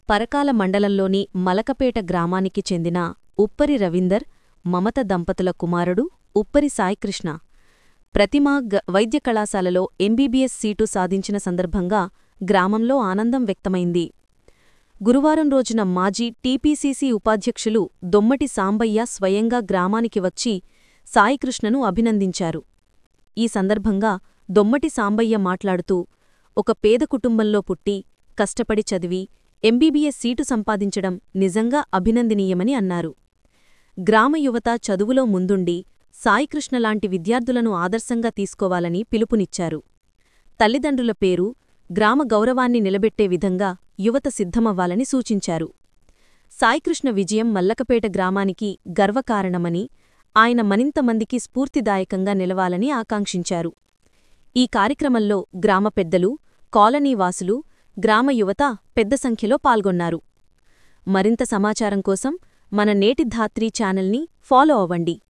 పరకాల మండలంలోని మలకపేట గ్రామానికి చెందిన ఉప్పరి రవీందర్ మమత దంపతుల కుమారుడు ఉప్పరి సాయికృష్ణ ప్రతిమా గ వైద్య కళాశాలలో ఎంబీబీఎస్ సీటు సాధించిన సందర్భంగా గ్రామంలో ఆనందం వ్యక్తమైంది గురువారం రోజున మాజీ టీపీసీసీ ఉపాధ్యక్షులు దొమ్మటి సాంబయ్య స్వయంగా గ్రామానికి వచ్చి సాయికృష్ణను అభినందించారు ఈ సందర్భంగా దొమ్మటి సాంబయ్య మాట్లాడుతూ ఒక పేద కుటుంబంలో పుట్టి కష్టపడి చదివి ఎంబీబీఎస్ సీటు సంపాదించడం నిజంగా అభినందనీయమని అన్నారు గ్రామ యువత చదువులో ముందుండి సాయికృష్ణలాంటి విద్యార్థులను ఆదర్శంగా తీసుకోవాలని పిలుపునిచ్చారు తల్లిదండ్రుల పేరు గ్రామ గౌరవాన్ని నిలబెట్టే విధంగా యువత సిద్ధమవ్వాలని సూచించారు సాయికృష్ణ విజయం మల్లకపేట గ్రామానికి గర్వకారణమని ఆయన మరింతమందికి స్ఫూర్తిదాయకంగా నిలవాలని ఆకాంక్షించారు ఈ కార్యక్రమంలో గ్రామ పెద్దలు కాలనీవాసులు గ్రామ యువత పెద్ద సంఖ్యలో పాల్గొన్నారు మరింత సమాచారం కోసం మన నేటి ధాత్రీ ఛానల్ని ఫాలో అవ్వండి